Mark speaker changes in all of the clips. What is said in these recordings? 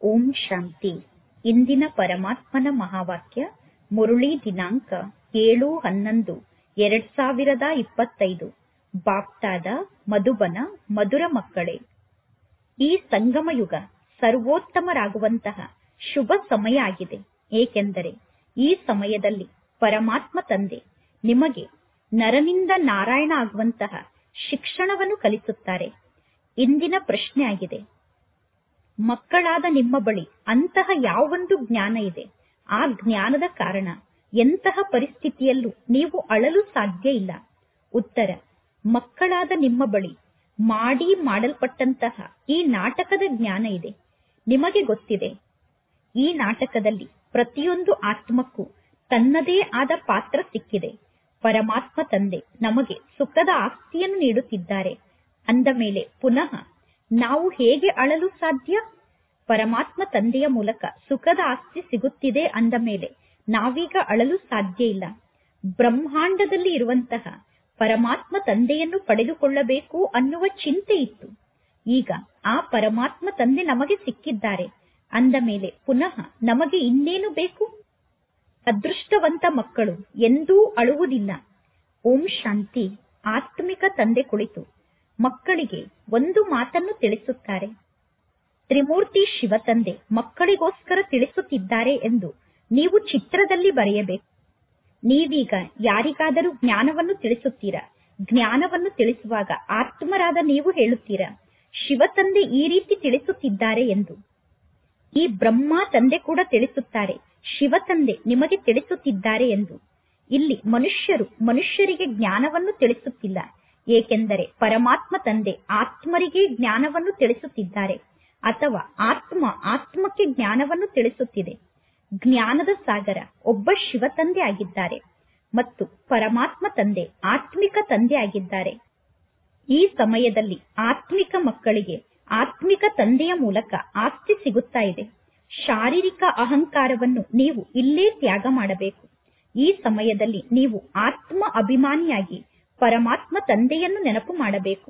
Speaker 1: ಓಂ ಶಾಂತಿ ಇಂದಿನ ಪರಮಾತ್ಮನ ಮಹಾವಾಕ್ಯ ಮುರುಳಿ ದಿನಾಂಕ ಏಳು ಹನ್ನೊಂದು ಎರಡ್ ಸಾವಿರದ ಇಪ್ಪತ್ತೈದು ಬಾಪ್ತಾದ ಮಧುಬನ ಮಧುರ ಮಕ್ಕಳೇ ಈ ಸಂಗಮ ಯುಗ ಸರ್ವೋತ್ತಮರಾಗುವಂತಹ ಶುಭ ಸಮಯ ಆಗಿದೆ ಏಕೆಂದರೆ ಈ ಸಮಯದಲ್ಲಿ ಪರಮಾತ್ಮ ತಂದೆ ನಿಮಗೆ ನರನಿಂದ ನಾರಾಯಣ ಆಗುವಂತಹ ಶಿಕ್ಷಣವನ್ನು ಕಲಿಸುತ್ತಾರೆ ಇಂದಿನ ಪ್ರಶ್ನೆ ಆಗಿದೆ ಮಕ್ಕಳಾದ ನಿಮ್ಮ ಬಳಿ ಅಂತಹ ಯಾವೊಂದು ಜ್ಞಾನ ಇದೆ ಆ ಜ್ಞಾನದ ಕಾರಣ ಎಂತಹ ಪರಿಸ್ಥಿತಿಯಲ್ಲೂ ನೀವು ಅಳಲು ಸಾಧ್ಯ ಇಲ್ಲ ಉತ್ತರ ಮಕ್ಕಳಾದ ನಿಮ್ಮ ಬಳಿ ಮಾಡಿ ಮಾಡಲ್ಪಟ್ಟಂತಹ ಈ ನಾಟಕದ ಜ್ಞಾನ ಇದೆ ನಿಮಗೆ ಗೊತ್ತಿದೆ ಈ ನಾಟಕದಲ್ಲಿ ಪ್ರತಿಯೊಂದು ಆತ್ಮಕ್ಕೂ ತನ್ನದೇ ಆದ ಪಾತ್ರ ಸಿಕ್ಕಿದೆ ಪರಮಾತ್ಮ ತಂದೆ ನಮಗೆ ಸುಖದ ಆಸ್ತಿಯನ್ನು ನೀಡುತ್ತಿದ್ದಾರೆ ಅಂದ ಮೇಲೆ ಪುನಃ ನಾವು ಹೇಗೆ ಅಳಲು ಸಾಧ್ಯ ಪರಮಾತ್ಮ ತಂದೆಯ ಮೂಲಕ ಸುಖದ ಆಸ್ತಿ ಸಿಗುತ್ತಿದೆ ಅಂದ ಮೇಲೆ ನಾವೀಗ ಅಳಲು ಸಾಧ್ಯ ಇಲ್ಲ ಬ್ರಹ್ಮಾಂಡದಲ್ಲಿ ಇರುವಂತಹ ಪರಮಾತ್ಮ ತಂದೆಯನ್ನು ಪಡೆದುಕೊಳ್ಳಬೇಕು ಅನ್ನುವ ಚಿಂತೆ ಇತ್ತು ಈಗ ಆ ಪರಮಾತ್ಮ ತಂದೆ ನಮಗೆ ಸಿಕ್ಕಿದ್ದಾರೆ ಅಂದ ಮೇಲೆ ಪುನಃ ನಮಗೆ ಇನ್ನೇನು ಬೇಕು ಅದೃಷ್ಟವಂತ ಮಕ್ಕಳು ಎಂದೂ ಅಳುವುದಿಲ್ಲ ಓಂ ಶಾಂತಿ ಆತ್ಮಿಕ ತಂದೆ ಕುಳಿತು ಮಕ್ಕಳಿಗೆ ಒಂದು ಮಾತನ್ನು ತಿಳಿಸುತ್ತಾರೆ ತ್ರಿಮೂರ್ತಿ ಶಿವತಂದೆ ಮಕ್ಕಳಿಗೋಸ್ಕರ ತಿಳಿಸುತ್ತಿದ್ದಾರೆ ಎಂದು ನೀವು ಚಿತ್ರದಲ್ಲಿ ಬರೆಯಬೇಕು ನೀವೀಗ ಯಾರಿಗಾದರೂ ಜ್ಞಾನವನ್ನು ತಿಳಿಸುತ್ತೀರಾ ಜ್ಞಾನವನ್ನು ತಿಳಿಸುವಾಗ ಆತ್ಮರಾದ ನೀವು ಹೇಳುತ್ತೀರಾ ಶಿವತಂದೆ ಈ ರೀತಿ ತಿಳಿಸುತ್ತಿದ್ದಾರೆ ಎಂದು ಈ ಬ್ರಹ್ಮ ತಂದೆ ಕೂಡ ತಿಳಿಸುತ್ತಾರೆ ಶಿವತಂದೆ ನಿಮಗೆ ತಿಳಿಸುತ್ತಿದ್ದಾರೆ ಎಂದು ಇಲ್ಲಿ ಮನುಷ್ಯರು ಮನುಷ್ಯರಿಗೆ ಜ್ಞಾನವನ್ನು ತಿಳಿಸುತ್ತಿಲ್ಲ ಏಕೆಂದರೆ ಪರಮಾತ್ಮ ತಂದೆ ಆತ್ಮರಿಗೆ ಜ್ಞಾನವನ್ನು ತಿಳಿಸುತ್ತಿದ್ದಾರೆ ಅಥವಾ ಆತ್ಮ ಆತ್ಮಕ್ಕೆ ಜ್ಞಾನವನ್ನು ತಿಳಿಸುತ್ತಿದೆ ಜ್ಞಾನದ ಸಾಗರ ಒಬ್ಬ ಶಿವ ತಂದೆ ಆಗಿದ್ದಾರೆ ಮತ್ತು ಪರಮಾತ್ಮ ತಂದೆ ಆತ್ಮಿಕ ತಂದೆ ಆಗಿದ್ದಾರೆ ಈ ಸಮಯದಲ್ಲಿ ಆತ್ಮಿಕ ಮಕ್ಕಳಿಗೆ ಆತ್ಮಿಕ ತಂದೆಯ ಮೂಲಕ ಆಸ್ತಿ ಸಿಗುತ್ತಾ ಇದೆ ಶಾರೀರಿಕ ಅಹಂಕಾರವನ್ನು ನೀವು ಇಲ್ಲೇ ತ್ಯಾಗ ಮಾಡಬೇಕು ಈ ಸಮಯದಲ್ಲಿ ನೀವು ಆತ್ಮ ಅಭಿಮಾನಿಯಾಗಿ ಪರಮಾತ್ಮ ತಂದೆಯನ್ನು ನೆನಪು ಮಾಡಬೇಕು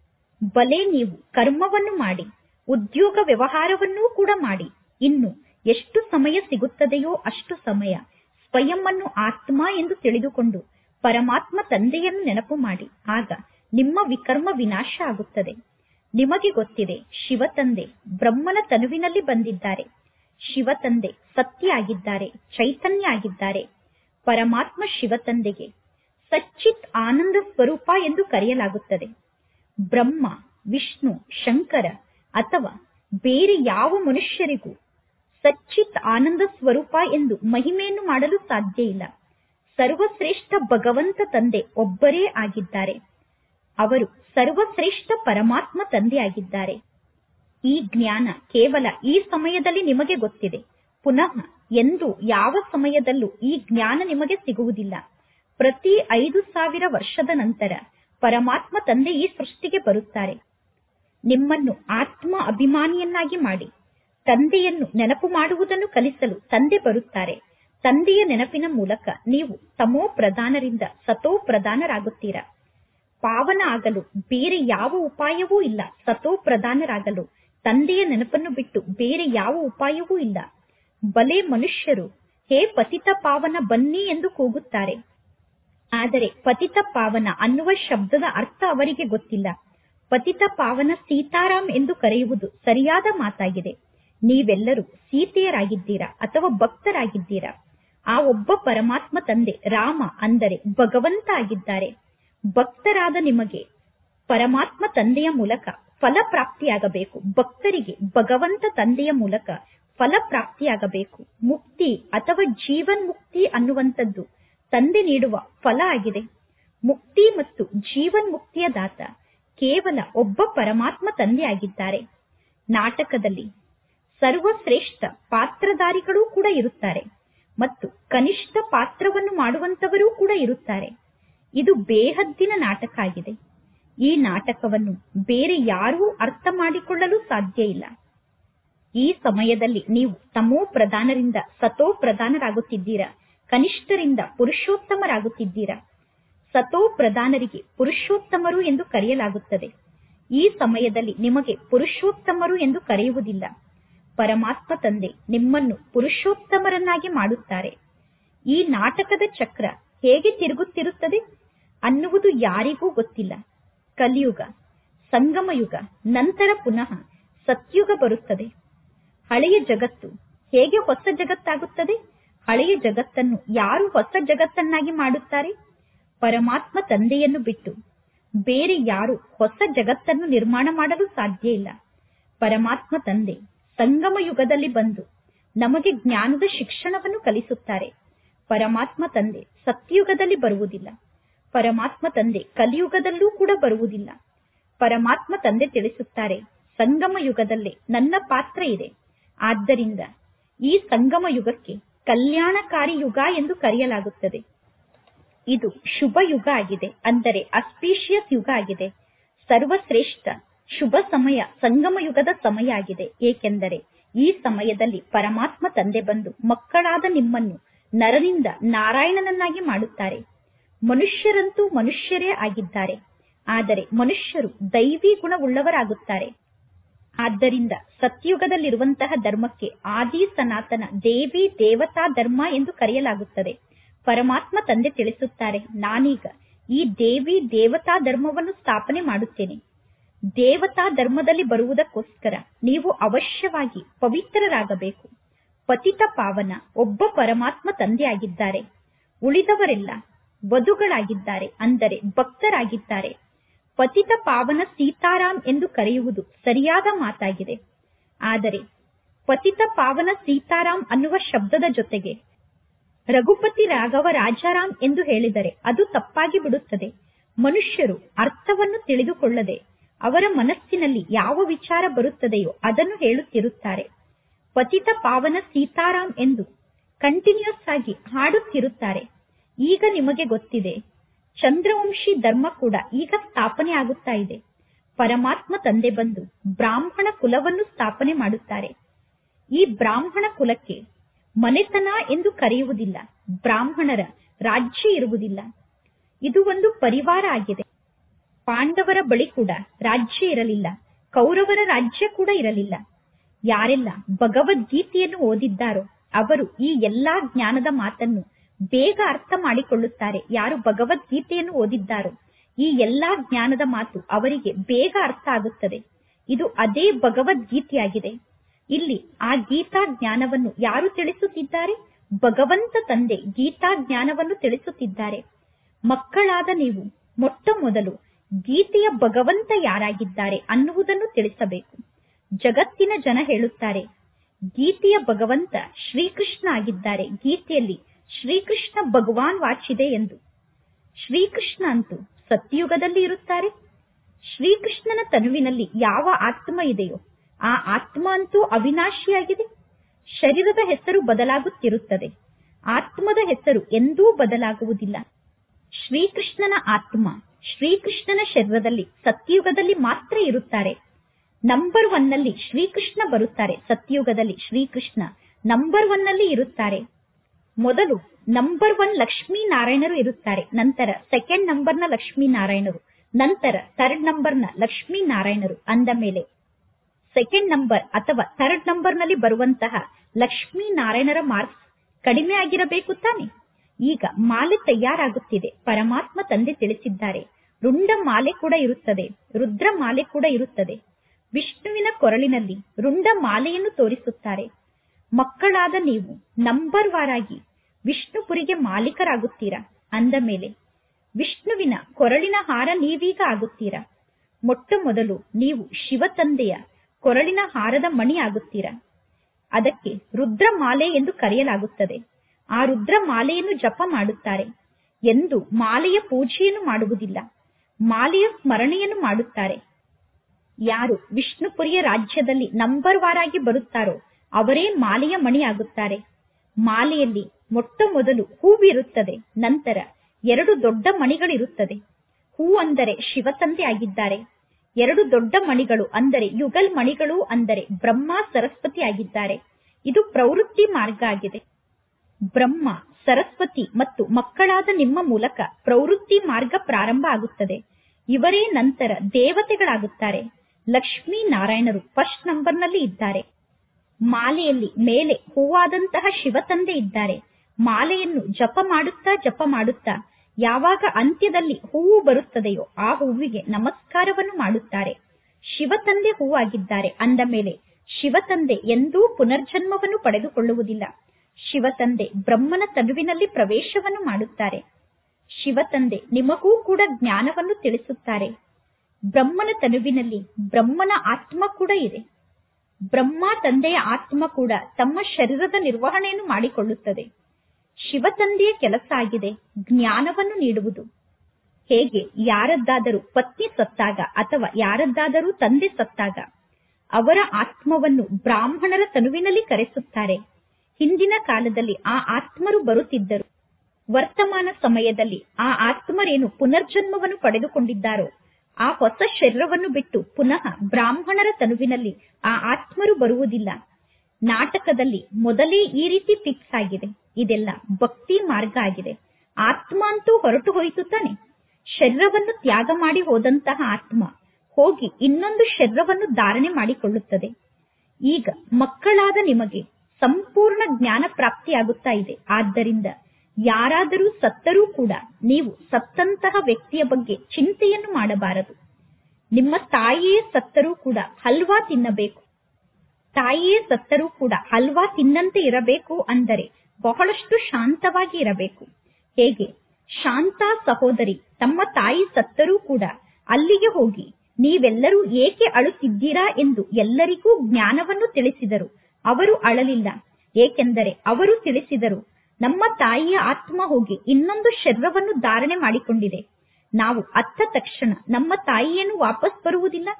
Speaker 1: ಬಲೆ ನೀವು ಕರ್ಮವನ್ನು ಮಾಡಿ ಉದ್ಯೋಗ ವ್ಯವಹಾರವನ್ನೂ ಕೂಡ ಮಾಡಿ ಇನ್ನು ಎಷ್ಟು ಸಮಯ ಸಿಗುತ್ತದೆಯೋ ಅಷ್ಟು ಸಮಯ ಸ್ವಯಂ ಅನ್ನು ಆತ್ಮ ಎಂದು ತಿಳಿದುಕೊಂಡು ಪರಮಾತ್ಮ ತಂದೆಯನ್ನು ನೆನಪು ಮಾಡಿ ಆಗ ನಿಮ್ಮ ವಿಕರ್ಮ ವಿನಾಶ ಆಗುತ್ತದೆ ನಿಮಗೆ ಗೊತ್ತಿದೆ ಶಿವತಂದೆ ಬ್ರಹ್ಮನ ತನುವಿನಲ್ಲಿ ಬಂದಿದ್ದಾರೆ ಶಿವತಂದೆ ಸತ್ಯ ಆಗಿದ್ದಾರೆ ಚೈತನ್ಯ ಆಗಿದ್ದಾರೆ ಪರಮಾತ್ಮ ಶಿವತಂದೆಗೆ ಸಚ್ಚಿತ್ ಆನಂದ ಸ್ವರೂಪ ಎಂದು ಕರೆಯಲಾಗುತ್ತದೆ ಬ್ರಹ್ಮ ವಿಷ್ಣು ಶಂಕರ ಅಥವಾ ಬೇರೆ ಯಾವ ಮನುಷ್ಯರಿಗೂ ಸಚ್ಚಿತ್ ಆನಂದ ಸ್ವರೂಪ ಎಂದು ಮಹಿಮೆಯನ್ನು ಮಾಡಲು ಸಾಧ್ಯ ಇಲ್ಲ ಸರ್ವಶ್ರೇಷ್ಠ ಭಗವಂತ ತಂದೆ ಒಬ್ಬರೇ ಆಗಿದ್ದಾರೆ ಅವರು ಸರ್ವಶ್ರೇಷ್ಠ ಪರಮಾತ್ಮ ತಂದೆ ಆಗಿದ್ದಾರೆ ಈ ಜ್ಞಾನ ಕೇವಲ ಈ ಸಮಯದಲ್ಲಿ ನಿಮಗೆ ಗೊತ್ತಿದೆ ಪುನಃ ಎಂದು ಯಾವ ಸಮಯದಲ್ಲೂ ಈ ಜ್ಞಾನ ನಿಮಗೆ ಸಿಗುವುದಿಲ್ಲ ಪ್ರತಿ ಐದು ಸಾವಿರ ವರ್ಷದ ನಂತರ ಪರಮಾತ್ಮ ತಂದೆ ಈ ಸೃಷ್ಟಿಗೆ ಬರುತ್ತಾರೆ ನಿಮ್ಮನ್ನು ಆತ್ಮ ಅಭಿಮಾನಿಯನ್ನಾಗಿ ಮಾಡಿ ತಂದೆಯನ್ನು ನೆನಪು ಮಾಡುವುದನ್ನು ಕಲಿಸಲು ತಂದೆ ಬರುತ್ತಾರೆ ತಂದೆಯ ನೆನಪಿನ ಮೂಲಕ ನೀವು ತಮೋ ಪ್ರಧಾನರಿಂದ ಸತೋ ಪ್ರಧಾನರಾಗುತ್ತೀರಾ ಪಾವನ ಆಗಲು ಬೇರೆ ಯಾವ ಉಪಾಯವೂ ಇಲ್ಲ ಸತೋ ಪ್ರಧಾನರಾಗಲು ತಂದೆಯ ನೆನಪನ್ನು ಬಿಟ್ಟು ಬೇರೆ ಯಾವ ಉಪಾಯವೂ ಇಲ್ಲ ಬಲೆ ಮನುಷ್ಯರು ಹೇ ಪತಿತ ಪಾವನ ಬನ್ನಿ ಎಂದು ಕೂಗುತ್ತಾರೆ ಆದರೆ ಪತಿತ ಪಾವನ ಅನ್ನುವ ಶಬ್ದದ ಅರ್ಥ ಅವರಿಗೆ ಗೊತ್ತಿಲ್ಲ ಪತಿತ ಪಾವನ ಸೀತಾರಾಮ್ ಎಂದು ಕರೆಯುವುದು ಸರಿಯಾದ ಮಾತಾಗಿದೆ ನೀವೆಲ್ಲರೂ ಸೀತೆಯರಾಗಿದ್ದೀರಾ ಅಥವಾ ಭಕ್ತರಾಗಿದ್ದೀರಾ ಆ ಒಬ್ಬ ಪರಮಾತ್ಮ ತಂದೆ ರಾಮ ಅಂದರೆ ಭಗವಂತ ಆಗಿದ್ದಾರೆ ಭಕ್ತರಾದ ನಿಮಗೆ ಪರಮಾತ್ಮ ತಂದೆಯ ಮೂಲಕ ಫಲ ಪ್ರಾಪ್ತಿಯಾಗಬೇಕು ಭಕ್ತರಿಗೆ ಭಗವಂತ ತಂದೆಯ ಮೂಲಕ ಫಲ ಪ್ರಾಪ್ತಿಯಾಗಬೇಕು ಮುಕ್ತಿ ಅಥವಾ ಜೀವನ್ ಮುಕ್ತಿ ಅನ್ನುವಂಥದ್ದು ತಂದೆ ನೀಡುವ ಫಲ ಆಗಿದೆ ಮುಕ್ತಿ ಮತ್ತು ಜೀವನ್ ಮುಕ್ತಿಯ ದಾತ ಕೇವಲ ಒಬ್ಬ ಪರಮಾತ್ಮ ತಂದೆ ಆಗಿದ್ದಾರೆ ನಾಟಕದಲ್ಲಿ ಸರ್ವಶ್ರೇಷ್ಠ ಪಾತ್ರಧಾರಿಗಳೂ ಕೂಡ ಇರುತ್ತಾರೆ ಮತ್ತು ಕನಿಷ್ಠ ಪಾತ್ರವನ್ನು ಮಾಡುವಂತವರೂ ಕೂಡ ಇರುತ್ತಾರೆ ಇದು ಬೇಹದ್ದಿನ ನಾಟಕ ಆಗಿದೆ ಈ ನಾಟಕವನ್ನು ಬೇರೆ ಯಾರೂ ಅರ್ಥ ಮಾಡಿಕೊಳ್ಳಲು ಸಾಧ್ಯ ಇಲ್ಲ ಈ ಸಮಯದಲ್ಲಿ ನೀವು ತಮೋ ಪ್ರಧಾನರಿಂದ ಸತೋ ಪ್ರಧಾನರಾಗುತ್ತಿದ್ದೀರಾ ಕನಿಷ್ಠರಿಂದ ಪುರುಷೋತ್ತಮರಾಗುತ್ತಿದ್ದೀರಾ ಸತೋ ಪ್ರಧಾನರಿಗೆ ಪುರುಷೋತ್ತಮರು ಎಂದು ಕರೆಯಲಾಗುತ್ತದೆ ಈ ಸಮಯದಲ್ಲಿ ನಿಮಗೆ ಪುರುಷೋತ್ತಮರು ಎಂದು ಕರೆಯುವುದಿಲ್ಲ ಪರಮಾತ್ಮ ತಂದೆ ನಿಮ್ಮನ್ನು ಪುರುಷೋತ್ತಮರನ್ನಾಗಿ ಮಾಡುತ್ತಾರೆ ಈ ನಾಟಕದ ಚಕ್ರ ಹೇಗೆ ತಿರುಗುತ್ತಿರುತ್ತದೆ ಅನ್ನುವುದು ಯಾರಿಗೂ ಗೊತ್ತಿಲ್ಲ ಕಲಿಯುಗ ಸಂಗಮಯುಗ ನಂತರ ಪುನಃ ಸತ್ಯುಗ ಬರುತ್ತದೆ ಹಳೆಯ ಜಗತ್ತು ಹೇಗೆ ಹೊಸ ಜಗತ್ತಾಗುತ್ತದೆ ಹಳೆಯ ಜಗತ್ತನ್ನು ಯಾರು ಹೊಸ ಜಗತ್ತನ್ನಾಗಿ ಮಾಡುತ್ತಾರೆ ಪರಮಾತ್ಮ ತಂದೆಯನ್ನು ಬಿಟ್ಟು ಬೇರೆ ಯಾರು ಹೊಸ ಜಗತ್ತನ್ನು ನಿರ್ಮಾಣ ಮಾಡಲು ಸಾಧ್ಯ ಇಲ್ಲ ಪರಮಾತ್ಮ ತಂದೆ ಸಂಗಮ ಯುಗದಲ್ಲಿ ಬಂದು ನಮಗೆ ಜ್ಞಾನದ ಶಿಕ್ಷಣವನ್ನು ಕಲಿಸುತ್ತಾರೆ ಪರಮಾತ್ಮ ತಂದೆ ಸತ್ಯಯುಗದಲ್ಲಿ ಬರುವುದಿಲ್ಲ ಪರಮಾತ್ಮ ತಂದೆ ಕಲಿಯುಗದಲ್ಲೂ ಕೂಡ ಬರುವುದಿಲ್ಲ ಪರಮಾತ್ಮ ತಂದೆ ತಿಳಿಸುತ್ತಾರೆ ಸಂಗಮ ಯುಗದಲ್ಲೇ ನನ್ನ ಪಾತ್ರ ಇದೆ ಆದ್ದರಿಂದ ಈ ಸಂಗಮ ಯುಗಕ್ಕೆ ಕಲ್ಯಾಣಕಾರಿ ಯುಗ ಎಂದು ಕರೆಯಲಾಗುತ್ತದೆ ಇದು ಶುಭ ಯುಗ ಆಗಿದೆ ಅಂದರೆ ಅಸ್ಪೀಷಿಯಸ್ ಯುಗ ಆಗಿದೆ ಸರ್ವಶ್ರೇಷ್ಠ ಶುಭ ಸಮಯ ಸಂಗಮ ಯುಗದ ಸಮಯ ಆಗಿದೆ ಏಕೆಂದರೆ ಈ ಸಮಯದಲ್ಲಿ ಪರಮಾತ್ಮ ತಂದೆ ಬಂದು ಮಕ್ಕಳಾದ ನಿಮ್ಮನ್ನು ನರನಿಂದ ನಾರಾಯಣನನ್ನಾಗಿ ಮಾಡುತ್ತಾರೆ ಮನುಷ್ಯರಂತೂ ಮನುಷ್ಯರೇ ಆಗಿದ್ದಾರೆ ಆದರೆ ಮನುಷ್ಯರು ದೈವಿ ಗುಣವುಳ್ಳವರಾಗುತ್ತಾರೆ ಆದ್ದರಿಂದ ಸತ್ಯುಗದಲ್ಲಿರುವಂತಹ ಧರ್ಮಕ್ಕೆ ಆದಿ ಸನಾತನ ದೇವಿ ದೇವತಾ ಧರ್ಮ ಎಂದು ಕರೆಯಲಾಗುತ್ತದೆ ಪರಮಾತ್ಮ ತಂದೆ ತಿಳಿಸುತ್ತಾರೆ ನಾನೀಗ ಈ ದೇವಿ ದೇವತಾ ಧರ್ಮವನ್ನು ಸ್ಥಾಪನೆ ಮಾಡುತ್ತೇನೆ ದೇವತಾ ಧರ್ಮದಲ್ಲಿ ಬರುವುದಕ್ಕೋಸ್ಕರ ನೀವು ಅವಶ್ಯವಾಗಿ ಪವಿತ್ರರಾಗಬೇಕು ಪತಿತ ಪಾವನ ಒಬ್ಬ ಪರಮಾತ್ಮ ತಂದೆಯಾಗಿದ್ದಾರೆ ಉಳಿದವರೆಲ್ಲ ವಧುಗಳಾಗಿದ್ದಾರೆ ಅಂದರೆ ಭಕ್ತರಾಗಿದ್ದಾರೆ ಪತಿತ ಪಾವನ ಸೀತಾರಾಮ್ ಎಂದು ಕರೆಯುವುದು ಸರಿಯಾದ ಮಾತಾಗಿದೆ ಆದರೆ ಪತಿತ ಪಾವನ ಸೀತಾರಾಮ್ ಅನ್ನುವ ಶಬ್ದದ ಜೊತೆಗೆ ರಘುಪತಿ ರಾಘವ ರಾಜಾರಾಮ್ ಎಂದು ಹೇಳಿದರೆ ಅದು ತಪ್ಪಾಗಿ ಬಿಡುತ್ತದೆ ಮನುಷ್ಯರು ಅರ್ಥವನ್ನು ತಿಳಿದುಕೊಳ್ಳದೆ ಅವರ ಮನಸ್ಸಿನಲ್ಲಿ ಯಾವ ವಿಚಾರ ಬರುತ್ತದೆಯೋ ಅದನ್ನು ಹೇಳುತ್ತಿರುತ್ತಾರೆ ಪತಿತ ಪಾವನ ಸೀತಾರಾಮ್ ಎಂದು ಕಂಟಿನ್ಯೂಸ್ ಆಗಿ ಹಾಡುತ್ತಿರುತ್ತಾರೆ ಈಗ ನಿಮಗೆ ಗೊತ್ತಿದೆ ಚಂದ್ರವಂಶಿ ಧರ್ಮ ಕೂಡ ಈಗ ಸ್ಥಾಪನೆ ಆಗುತ್ತಾ ಇದೆ ಪರಮಾತ್ಮ ತಂದೆ ಬಂದು ಬ್ರಾಹ್ಮಣ ಕುಲವನ್ನು ಸ್ಥಾಪನೆ ಮಾಡುತ್ತಾರೆ ಈ ಬ್ರಾಹ್ಮಣ ಕುಲಕ್ಕೆ ಮನೆತನ ಎಂದು ಕರೆಯುವುದಿಲ್ಲ ಬ್ರಾಹ್ಮಣರ ರಾಜ್ಯ ಇರುವುದಿಲ್ಲ ಇದು ಒಂದು ಪರಿವಾರ ಆಗಿದೆ ಪಾಂಡವರ ಬಳಿ ಕೂಡ ರಾಜ್ಯ ಇರಲಿಲ್ಲ ಕೌರವರ ರಾಜ್ಯ ಕೂಡ ಇರಲಿಲ್ಲ ಯಾರೆಲ್ಲ ಭಗವದ್ಗೀತೆಯನ್ನು ಓದಿದ್ದಾರೋ ಅವರು ಈ ಎಲ್ಲಾ ಜ್ಞಾನದ ಮಾತನ್ನು ಬೇಗ ಅರ್ಥ ಮಾಡಿಕೊಳ್ಳುತ್ತಾರೆ ಯಾರು ಭಗವದ್ಗೀತೆಯನ್ನು ಓದಿದ್ದಾರೋ ಈ ಎಲ್ಲಾ ಜ್ಞಾನದ ಮಾತು ಅವರಿಗೆ ಬೇಗ ಅರ್ಥ ಆಗುತ್ತದೆ ಇದು ಅದೇ ಭಗವದ್ಗೀತೆಯಾಗಿದೆ ಇಲ್ಲಿ ಆ ಗೀತಾ ಜ್ಞಾನವನ್ನು ಯಾರು ತಿಳಿಸುತ್ತಿದ್ದಾರೆ ಭಗವಂತ ತಂದೆ ಗೀತಾ ಜ್ಞಾನವನ್ನು ತಿಳಿಸುತ್ತಿದ್ದಾರೆ ಮಕ್ಕಳಾದ ನೀವು ಮೊಟ್ಟ ಮೊದಲು ಗೀತೆಯ ಭಗವಂತ ಯಾರಾಗಿದ್ದಾರೆ ಅನ್ನುವುದನ್ನು ತಿಳಿಸಬೇಕು ಜಗತ್ತಿನ ಜನ ಹೇಳುತ್ತಾರೆ ಗೀತೆಯ ಭಗವಂತ ಶ್ರೀಕೃಷ್ಣ ಆಗಿದ್ದಾರೆ ಗೀತೆಯಲ್ಲಿ ಶ್ರೀಕೃಷ್ಣ ಭಗವಾನ್ ವಾಚಿದೆ ಎಂದು ಶ್ರೀಕೃಷ್ಣ ಅಂತೂ ಸತ್ಯಯುಗದಲ್ಲಿ ಇರುತ್ತಾರೆ ಶ್ರೀಕೃಷ್ಣನ ತನುವಿನಲ್ಲಿ ಯಾವ ಆತ್ಮ ಇದೆಯೋ ಆ ಆತ್ಮ ಅಂತೂ ಅವಿನಾಶಿಯಾಗಿದೆ ಶರೀರದ ಹೆಸರು ಬದಲಾಗುತ್ತಿರುತ್ತದೆ ಆತ್ಮದ ಹೆಸರು ಎಂದೂ ಬದಲಾಗುವುದಿಲ್ಲ ಶ್ರೀಕೃಷ್ಣನ ಆತ್ಮ ಶ್ರೀಕೃಷ್ಣನ ಶರೀರದಲ್ಲಿ ಸತ್ಯಯುಗದಲ್ಲಿ ಮಾತ್ರ ಇರುತ್ತಾರೆ ನಂಬರ್ ಒನ್ ನಲ್ಲಿ ಶ್ರೀಕೃಷ್ಣ ಬರುತ್ತಾರೆ ಸತ್ಯಯುಗದಲ್ಲಿ ಶ್ರೀಕೃಷ್ಣ ನಂಬರ್ ಒನ್ ನಲ್ಲಿ ಇರುತ್ತಾರೆ ಮೊದಲು ನಂಬರ್ ಒನ್ ಲಕ್ಷ್ಮೀ ನಾರಾಯಣರು ಇರುತ್ತಾರೆ ನಂತರ ಸೆಕೆಂಡ್ ನಂಬರ್ನ ಲಕ್ಷ್ಮೀ ನಾರಾಯಣರು ನಂತರ ಥರ್ಡ್ ನಂಬರ್ನ ಲಕ್ಷ್ಮೀ ನಾರಾಯಣರು ಅಂದ ಮೇಲೆ ಸೆಕೆಂಡ್ ನಂಬರ್ ಅಥವಾ ಥರ್ಡ್ ನಂಬರ್ನಲ್ಲಿ ಬರುವಂತಹ ಲಕ್ಷ್ಮೀ ನಾರಾಯಣರ ಮಾರ್ಕ್ಸ್ ಕಡಿಮೆ ಆಗಿರಬೇಕು ತಾನೆ ಈಗ ಮಾಲೆ ತಯಾರಾಗುತ್ತಿದೆ ಪರಮಾತ್ಮ ತಂದೆ ತಿಳಿಸಿದ್ದಾರೆ ರುಂಡ ಮಾಲೆ ಕೂಡ ಇರುತ್ತದೆ ರುದ್ರ ಮಾಲೆ ಕೂಡ ಇರುತ್ತದೆ ವಿಷ್ಣುವಿನ ಕೊರಳಿನಲ್ಲಿ ರುಂಡ ಮಾಲೆಯನ್ನು ತೋರಿಸುತ್ತಾರೆ ಮಕ್ಕಳಾದ ನೀವು ನಂಬರ್ ವಾರಾಗಿ ವಿಷ್ಣುಪುರಿಗೆ ಮಾಲೀಕರಾಗುತ್ತೀರಾ ಅಂದ ಮೇಲೆ ವಿಷ್ಣುವಿನ ಕೊರಳಿನ ಹಾರ ನೀವೀಗ ಆಗುತ್ತೀರಾ ಮೊಟ್ಟ ಮೊದಲು ನೀವು ಶಿವ ತಂದೆಯ ಕೊರಳಿನ ಹಾರದ ಮಣಿ ಆಗುತ್ತೀರಾ ಅದಕ್ಕೆ ರುದ್ರಮಾಲೆ ಎಂದು ಕರೆಯಲಾಗುತ್ತದೆ ಆ ರುದ್ರ ಮಾಲೆಯನ್ನು ಜಪ ಮಾಡುತ್ತಾರೆ ಎಂದು ಮಾಲೆಯ ಪೂಜೆಯನ್ನು ಮಾಡುವುದಿಲ್ಲ ಮಾಲೆಯ ಸ್ಮರಣೆಯನ್ನು ಮಾಡುತ್ತಾರೆ ಯಾರು ವಿಷ್ಣುಪುರಿಯ ರಾಜ್ಯದಲ್ಲಿ ನಂಬರ್ ವಾರಾಗಿ ಬರುತ್ತಾರೋ ಅವರೇ ಮಾಲೆಯ ಮಣಿ ಆಗುತ್ತಾರೆ ಮಾಲೆಯಲ್ಲಿ ಮೊಟ್ಟ ಮೊದಲು ಹೂವಿರುತ್ತದೆ ನಂತರ ಎರಡು ದೊಡ್ಡ ಮಣಿಗಳಿರುತ್ತದೆ ಹೂ ಅಂದರೆ ಶಿವತಂದೆ ಆಗಿದ್ದಾರೆ ಎರಡು ದೊಡ್ಡ ಮಣಿಗಳು ಅಂದರೆ ಯುಗಲ್ ಮಣಿಗಳು ಅಂದರೆ ಬ್ರಹ್ಮ ಸರಸ್ವತಿ ಆಗಿದ್ದಾರೆ ಇದು ಪ್ರವೃತ್ತಿ ಮಾರ್ಗ ಆಗಿದೆ ಬ್ರಹ್ಮ ಸರಸ್ವತಿ ಮತ್ತು ಮಕ್ಕಳಾದ ನಿಮ್ಮ ಮೂಲಕ ಪ್ರವೃತ್ತಿ ಮಾರ್ಗ ಪ್ರಾರಂಭ ಆಗುತ್ತದೆ ಇವರೇ ನಂತರ ದೇವತೆಗಳಾಗುತ್ತಾರೆ ಲಕ್ಷ್ಮೀ ನಾರಾಯಣರು ಫಸ್ಟ್ ನಂಬರ್ನಲ್ಲಿ ಇದ್ದಾರೆ ಮಾಲೆಯಲ್ಲಿ ಮೇಲೆ ಹೂವಾದಂತಹ ಶಿವತಂದೆ ಇದ್ದಾರೆ ಮಾಲೆಯನ್ನು ಜಪ ಮಾಡುತ್ತಾ ಜಪ ಮಾಡುತ್ತಾ ಯಾವಾಗ ಅಂತ್ಯದಲ್ಲಿ ಹೂವು ಬರುತ್ತದೆಯೋ ಆ ಹೂವಿಗೆ ನಮಸ್ಕಾರವನ್ನು ಮಾಡುತ್ತಾರೆ ಶಿವತಂದೆ ಹೂವಾಗಿದ್ದಾರೆ ಅಂದ ಮೇಲೆ ಶಿವತಂದೆ ಎಂದೂ ಪುನರ್ಜನ್ಮವನ್ನು ಪಡೆದುಕೊಳ್ಳುವುದಿಲ್ಲ ಶಿವತಂದೆ ಬ್ರಹ್ಮನ ತನುವಿನಲ್ಲಿ ಪ್ರವೇಶವನ್ನು ಮಾಡುತ್ತಾರೆ ಶಿವತಂದೆ ನಿಮಗೂ ಕೂಡ ಜ್ಞಾನವನ್ನು ತಿಳಿಸುತ್ತಾರೆ ಬ್ರಹ್ಮನ ತನುವಿನಲ್ಲಿ ಬ್ರಹ್ಮನ ಆತ್ಮ ಕೂಡ ಇದೆ ಬ್ರಹ್ಮ ತಂದೆಯ ಆತ್ಮ ಕೂಡ ತಮ್ಮ ಶರೀರದ ನಿರ್ವಹಣೆಯನ್ನು ಮಾಡಿಕೊಳ್ಳುತ್ತದೆ ಶಿವತಂದೆಯ ಕೆಲಸ ಆಗಿದೆ ಜ್ಞಾನವನ್ನು ನೀಡುವುದು ಹೇಗೆ ಯಾರದ್ದಾದರೂ ಪತ್ನಿ ಸತ್ತಾಗ ಅಥವಾ ಯಾರದ್ದಾದರೂ ತಂದೆ ಸತ್ತಾಗ ಅವರ ಆತ್ಮವನ್ನು ಬ್ರಾಹ್ಮಣರ ತನುವಿನಲ್ಲಿ ಕರೆಸುತ್ತಾರೆ ಹಿಂದಿನ ಕಾಲದಲ್ಲಿ ಆ ಆತ್ಮರು ಬರುತ್ತಿದ್ದರು ವರ್ತಮಾನ ಸಮಯದಲ್ಲಿ ಆ ಆತ್ಮರೇನು ಪುನರ್ಜನ್ಮವನ್ನು ಪಡೆದುಕೊಂಡಿದ್ದಾರೋ ಆ ಹೊಸ ಶರೀರವನ್ನು ಬಿಟ್ಟು ಪುನಃ ಬ್ರಾಹ್ಮಣರ ತನುವಿನಲ್ಲಿ ಆ ಆತ್ಮರು ಬರುವುದಿಲ್ಲ ನಾಟಕದಲ್ಲಿ ಮೊದಲೇ ಈ ರೀತಿ ಫಿಕ್ಸ್ ಆಗಿದೆ ಇದೆಲ್ಲ ಭಕ್ತಿ ಮಾರ್ಗ ಆಗಿದೆ ಆತ್ಮ ಅಂತೂ ಹೊರಟು ಹೋಯಿತು ತಾನೆ ಶರೀರವನ್ನು ತ್ಯಾಗ ಮಾಡಿ ಹೋದಂತಹ ಆತ್ಮ ಹೋಗಿ ಇನ್ನೊಂದು ಶರೀರವನ್ನು ಧಾರಣೆ ಮಾಡಿಕೊಳ್ಳುತ್ತದೆ ಈಗ ಮಕ್ಕಳಾದ ನಿಮಗೆ ಸಂಪೂರ್ಣ ಜ್ಞಾನ ಪ್ರಾಪ್ತಿಯಾಗುತ್ತಾ ಇದೆ ಆದ್ದರಿಂದ ಯಾರಾದರೂ ಸತ್ತರೂ ಕೂಡ ನೀವು ಸತ್ತಂತಹ ವ್ಯಕ್ತಿಯ ಬಗ್ಗೆ ಚಿಂತೆಯನ್ನು ಮಾಡಬಾರದು ನಿಮ್ಮ ತಾಯಿಯೇ ಸತ್ತರೂ ಕೂಡ ಹಲ್ವಾ ತಿನ್ನಬೇಕು ತಾಯಿಯೇ ಸತ್ತರೂ ಕೂಡ ಹಲ್ವಾ ತಿನ್ನಂತೆ ಇರಬೇಕು ಅಂದರೆ ಬಹಳಷ್ಟು ಶಾಂತವಾಗಿ ಇರಬೇಕು ಹೇಗೆ ಶಾಂತ ಸಹೋದರಿ ತಮ್ಮ ತಾಯಿ ಸತ್ತರೂ ಕೂಡ ಅಲ್ಲಿಗೆ ಹೋಗಿ ನೀವೆಲ್ಲರೂ ಏಕೆ ಅಳುತ್ತಿದ್ದೀರಾ ಎಂದು ಎಲ್ಲರಿಗೂ ಜ್ಞಾನವನ್ನು ತಿಳಿಸಿದರು ಅವರು ಅಳಲಿಲ್ಲ ಏಕೆಂದರೆ ಅವರು ತಿಳಿಸಿದರು ನಮ್ಮ ತಾಯಿಯ ಆತ್ಮ ಹೋಗಿ ಇನ್ನೊಂದು ಶರೀರವನ್ನು ಧಾರಣೆ ಮಾಡಿಕೊಂಡಿದೆ ನಾವು ಅತ್ತ ತಕ್ಷಣ ನಮ್ಮ ತಾಯಿಯನ್ನು ವಾಪಸ್ ಬರುವುದಿಲ್ಲ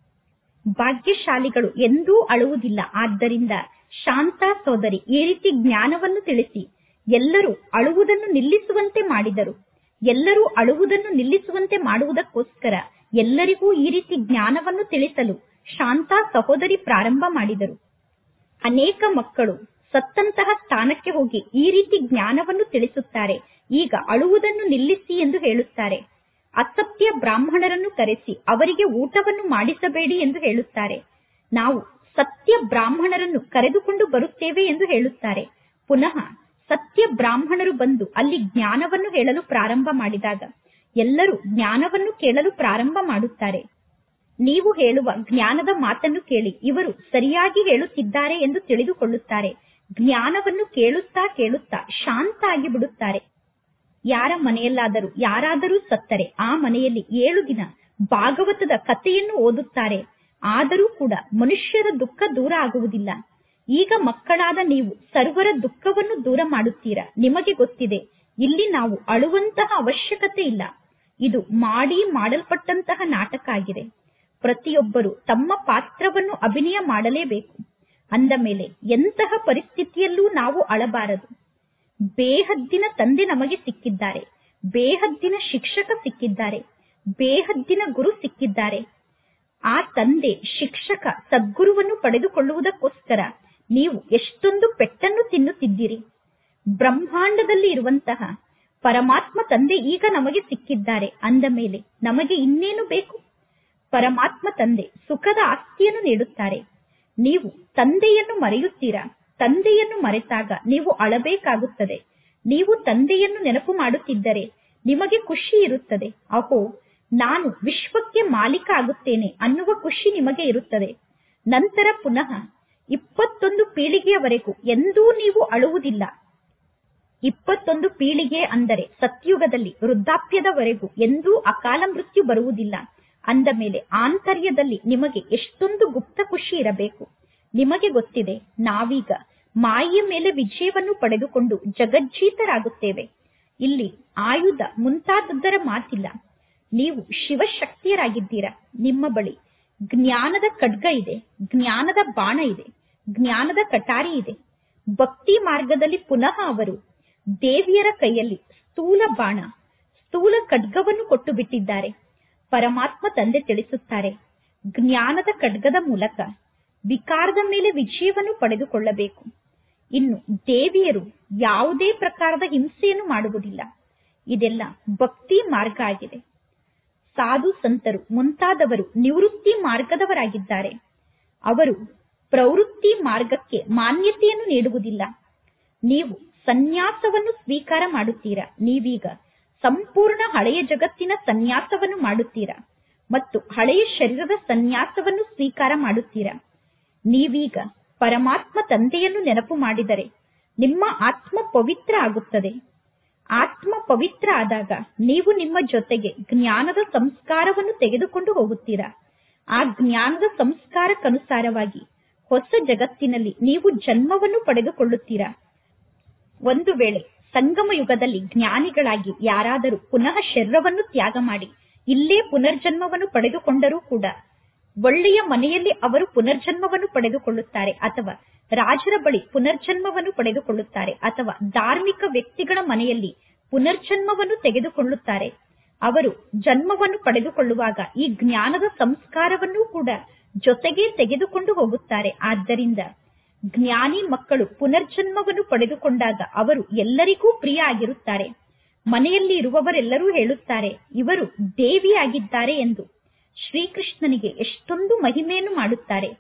Speaker 1: ಭಾಗ್ಯಶಾಲಿಗಳು ಎಂದೂ ಅಳುವುದಿಲ್ಲ ಆದ್ದರಿಂದ ಶಾಂತ ಸೋದರಿ ಈ ರೀತಿ ಜ್ಞಾನವನ್ನು ತಿಳಿಸಿ ಎಲ್ಲರೂ ಅಳುವುದನ್ನು ನಿಲ್ಲಿಸುವಂತೆ ಮಾಡಿದರು ಎಲ್ಲರೂ ಅಳುವುದನ್ನು ನಿಲ್ಲಿಸುವಂತೆ ಮಾಡುವುದಕ್ಕೋಸ್ಕರ ಎಲ್ಲರಿಗೂ ಈ ರೀತಿ ಜ್ಞಾನವನ್ನು ತಿಳಿಸಲು ಶಾಂತ ಸಹೋದರಿ ಪ್ರಾರಂಭ ಮಾಡಿದರು ಅನೇಕ ಮಕ್ಕಳು ಸತ್ತಂತಹ ಸ್ಥಾನಕ್ಕೆ ಹೋಗಿ ಈ ರೀತಿ ಜ್ಞಾನವನ್ನು ತಿಳಿಸುತ್ತಾರೆ ಈಗ ಅಳುವುದನ್ನು ನಿಲ್ಲಿಸಿ ಎಂದು ಹೇಳುತ್ತಾರೆ ಅಸತ್ಯ ಬ್ರಾಹ್ಮಣರನ್ನು ಕರೆಸಿ ಅವರಿಗೆ ಊಟವನ್ನು ಮಾಡಿಸಬೇಡಿ ಎಂದು ಹೇಳುತ್ತಾರೆ ನಾವು ಸತ್ಯ ಬ್ರಾಹ್ಮಣರನ್ನು ಕರೆದುಕೊಂಡು ಬರುತ್ತೇವೆ ಎಂದು ಹೇಳುತ್ತಾರೆ ಪುನಃ ಸತ್ಯ ಬ್ರಾಹ್ಮಣರು ಬಂದು ಅಲ್ಲಿ ಜ್ಞಾನವನ್ನು ಹೇಳಲು ಪ್ರಾರಂಭ ಮಾಡಿದಾಗ ಎಲ್ಲರೂ ಜ್ಞಾನವನ್ನು ಕೇಳಲು ಪ್ರಾರಂಭ ಮಾಡುತ್ತಾರೆ ನೀವು ಹೇಳುವ ಜ್ಞಾನದ ಮಾತನ್ನು ಕೇಳಿ ಇವರು ಸರಿಯಾಗಿ ಹೇಳುತ್ತಿದ್ದಾರೆ ಎಂದು ತಿಳಿದುಕೊಳ್ಳುತ್ತಾರೆ ಜ್ಞಾನವನ್ನು ಕೇಳುತ್ತಾ ಕೇಳುತ್ತಾ ಶಾಂತ ಆಗಿ ಬಿಡುತ್ತಾರೆ ಯಾರ ಮನೆಯಲ್ಲಾದರೂ ಯಾರಾದರೂ ಸತ್ತರೆ ಆ ಮನೆಯಲ್ಲಿ ಏಳು ದಿನ ಭಾಗವತದ ಕಥೆಯನ್ನು ಓದುತ್ತಾರೆ ಆದರೂ ಕೂಡ ಮನುಷ್ಯರ ದುಃಖ ದೂರ ಆಗುವುದಿಲ್ಲ ಈಗ ಮಕ್ಕಳಾದ ನೀವು ಸರ್ವರ ದುಃಖವನ್ನು ದೂರ ಮಾಡುತ್ತೀರಾ ನಿಮಗೆ ಗೊತ್ತಿದೆ ಇಲ್ಲಿ ನಾವು ಅಳುವಂತಹ ಅವಶ್ಯಕತೆ ಇಲ್ಲ ಇದು ಮಾಡಿ ಮಾಡಲ್ಪಟ್ಟಂತಹ ನಾಟಕ ಆಗಿದೆ ಪ್ರತಿಯೊಬ್ಬರು ತಮ್ಮ ಪಾತ್ರವನ್ನು ಅಭಿನಯ ಮಾಡಲೇಬೇಕು ಅಂದ ಮೇಲೆ ಎಂತಹ ಪರಿಸ್ಥಿತಿಯಲ್ಲೂ ನಾವು ಅಳಬಾರದು ಬೇಹದ್ದಿನ ತಂದೆ ನಮಗೆ ಸಿಕ್ಕಿದ್ದಾರೆ ಬೇಹದ್ದಿನ ಶಿಕ್ಷಕ ಸಿಕ್ಕಿದ್ದಾರೆ ಬೇಹದ್ದಿನ ಗುರು ಸಿಕ್ಕಿದ್ದಾರೆ ಆ ತಂದೆ ಶಿಕ್ಷಕ ಸದ್ಗುರುವನ್ನು ಪಡೆದುಕೊಳ್ಳುವುದಕ್ಕೋಸ್ಕರ ನೀವು ಎಷ್ಟೊಂದು ಪೆಟ್ಟನ್ನು ತಿನ್ನುತ್ತಿದ್ದೀರಿ ಬ್ರಹ್ಮಾಂಡದಲ್ಲಿ ಇರುವಂತಹ ಪರಮಾತ್ಮ ತಂದೆ ಈಗ ನಮಗೆ ಸಿಕ್ಕಿದ್ದಾರೆ ಅಂದ ಮೇಲೆ ನಮಗೆ ಇನ್ನೇನು ಬೇಕು ಪರಮಾತ್ಮ ತಂದೆ ಸುಖದ ಆಸ್ತಿಯನ್ನು ನೀಡುತ್ತಾರೆ ನೀವು ತಂದೆಯನ್ನು ಮರೆಯುತ್ತೀರಾ ತಂದೆಯನ್ನು ಮರೆತಾಗ ನೀವು ಅಳಬೇಕಾಗುತ್ತದೆ ನೀವು ತಂದೆಯನ್ನು ನೆನಪು ಮಾಡುತ್ತಿದ್ದರೆ ನಿಮಗೆ ಖುಷಿ ಇರುತ್ತದೆ ಅಹೋ ನಾನು ವಿಶ್ವಕ್ಕೆ ಮಾಲೀಕ ಆಗುತ್ತೇನೆ ಅನ್ನುವ ಖುಷಿ ನಿಮಗೆ ಇರುತ್ತದೆ ನಂತರ ಪುನಃ ಇಪ್ಪತ್ತೊಂದು ಪೀಳಿಗೆಯವರೆಗೂ ಎಂದೂ ನೀವು ಅಳುವುದಿಲ್ಲ ಇಪ್ಪತ್ತೊಂದು ಪೀಳಿಗೆ ಅಂದರೆ ಸತ್ಯುಗದಲ್ಲಿ ವೃದ್ಧಾಪ್ಯದವರೆಗೂ ಎಂದೂ ಅಕಾಲ ಮೃತ್ಯು ಬರುವುದಿಲ್ಲ ಅಂದ ಮೇಲೆ ಆಂತರ್ಯದಲ್ಲಿ ನಿಮಗೆ ಎಷ್ಟೊಂದು ಗುಪ್ತ ಖುಷಿ ಇರಬೇಕು ನಿಮಗೆ ಗೊತ್ತಿದೆ ನಾವೀಗ ಮಾಯೆಯ ಮೇಲೆ ವಿಜಯವನ್ನು ಪಡೆದುಕೊಂಡು ಜಗಜ್ಜೀತರಾಗುತ್ತೇವೆ ಇಲ್ಲಿ ಆಯುಧ ಮುಂತಾದದ್ದರ ಮಾತಿಲ್ಲ ನೀವು ಶಿವಶಕ್ತಿಯರಾಗಿದ್ದೀರಾ ನಿಮ್ಮ ಬಳಿ ಜ್ಞಾನದ ಖಡ್ಗ ಇದೆ ಜ್ಞಾನದ ಬಾಣ ಇದೆ ಜ್ಞಾನದ ಕಟಾರಿ ಇದೆ ಭಕ್ತಿ ಮಾರ್ಗದಲ್ಲಿ ಪುನಃ ಅವರು ದೇವಿಯರ ಕೈಯಲ್ಲಿ ಸ್ಥೂಲ ಬಾಣ ಸ್ಥೂಲ ಖಡ್ಗವನ್ನು ಕೊಟ್ಟು ಬಿಟ್ಟಿದ್ದಾರೆ ಪರಮಾತ್ಮ ತಂದೆ ತಿಳಿಸುತ್ತಾರೆ ಜ್ಞಾನದ ಖಡ್ಗದ ಮೂಲಕ ವಿಕಾರದ ಮೇಲೆ ವಿಜಯವನ್ನು ಪಡೆದುಕೊಳ್ಳಬೇಕು ಇನ್ನು ದೇವಿಯರು ಯಾವುದೇ ಪ್ರಕಾರದ ಹಿಂಸೆಯನ್ನು ಮಾಡುವುದಿಲ್ಲ ಇದೆಲ್ಲ ಭಕ್ತಿ ಮಾರ್ಗ ಆಗಿದೆ ಸಾಧು ಸಂತರು ಮುಂತಾದವರು ನಿವೃತ್ತಿ ಮಾರ್ಗದವರಾಗಿದ್ದಾರೆ ಅವರು ಪ್ರವೃತ್ತಿ ಮಾರ್ಗಕ್ಕೆ ಮಾನ್ಯತೆಯನ್ನು ನೀಡುವುದಿಲ್ಲ ನೀವು ಸನ್ಯಾಸವನ್ನು ಸ್ವೀಕಾರ ಮಾಡುತ್ತೀರಾ ನೀವೀಗ ಸಂಪೂರ್ಣ ಹಳೆಯ ಜಗತ್ತಿನ ಸನ್ಯಾಸವನ್ನು ಮಾಡುತ್ತೀರಾ ಮತ್ತು ಹಳೆಯ ಶರೀರದ ಸನ್ಯಾಸವನ್ನು ಸ್ವೀಕಾರ ಮಾಡುತ್ತೀರಾ ನೀವೀಗ ಪರಮಾತ್ಮ ತಂದೆಯನ್ನು ನೆನಪು ಮಾಡಿದರೆ ನಿಮ್ಮ ಆತ್ಮ ಪವಿತ್ರ ಆಗುತ್ತದೆ ಆತ್ಮ ಪವಿತ್ರ ಆದಾಗ ನೀವು ನಿಮ್ಮ ಜೊತೆಗೆ ಜ್ಞಾನದ ಸಂಸ್ಕಾರವನ್ನು ತೆಗೆದುಕೊಂಡು ಹೋಗುತ್ತೀರಾ ಆ ಜ್ಞಾನದ ಸಂಸ್ಕಾರಕ್ಕನುಸಾರವಾಗಿ ಹೊಸ ಜಗತ್ತಿನಲ್ಲಿ ನೀವು ಜನ್ಮವನ್ನು ಪಡೆದುಕೊಳ್ಳುತ್ತೀರಾ ಒಂದು ವೇಳೆ ಸಂಗಮ ಯುಗದಲ್ಲಿ ಜ್ಞಾನಿಗಳಾಗಿ ಯಾರಾದರೂ ಪುನಃ ಶರೀರವನ್ನು ತ್ಯಾಗ ಮಾಡಿ ಇಲ್ಲೇ ಪುನರ್ಜನ್ಮವನ್ನು ಪಡೆದುಕೊಂಡರೂ ಕೂಡ ಒಳ್ಳೆಯ ಮನೆಯಲ್ಲಿ ಅವರು ಪುನರ್ಜನ್ಮವನ್ನು ಪಡೆದುಕೊಳ್ಳುತ್ತಾರೆ ಅಥವಾ ರಾಜರ ಬಳಿ ಪುನರ್ಜನ್ಮವನ್ನು ಪಡೆದುಕೊಳ್ಳುತ್ತಾರೆ ಅಥವಾ ಧಾರ್ಮಿಕ ವ್ಯಕ್ತಿಗಳ ಮನೆಯಲ್ಲಿ ಪುನರ್ಜನ್ಮವನ್ನು ತೆಗೆದುಕೊಳ್ಳುತ್ತಾರೆ ಅವರು ಜನ್ಮವನ್ನು ಪಡೆದುಕೊಳ್ಳುವಾಗ ಈ ಜ್ಞಾನದ ಸಂಸ್ಕಾರವನ್ನು ಕೂಡ ಜೊತೆಗೆ ತೆಗೆದುಕೊಂಡು ಹೋಗುತ್ತಾರೆ ಆದ್ದರಿಂದ ಜ್ಞಾನಿ ಮಕ್ಕಳು ಪುನರ್ಜನ್ಮವನ್ನು ಪಡೆದುಕೊಂಡಾಗ ಅವರು ಎಲ್ಲರಿಗೂ ಪ್ರಿಯ ಆಗಿರುತ್ತಾರೆ ಮನೆಯಲ್ಲಿ ಇರುವವರೆಲ್ಲರೂ ಹೇಳುತ್ತಾರೆ ಇವರು ದೇವಿಯಾಗಿದ್ದಾರೆ ಎಂದು ಶ್ರೀಕೃಷ್ಣನಿಗೆ ಎಷ್ಟೊಂದು ಮಹಿಮೆಯನ್ನು ಮಾಡುತ್ತಾರೆ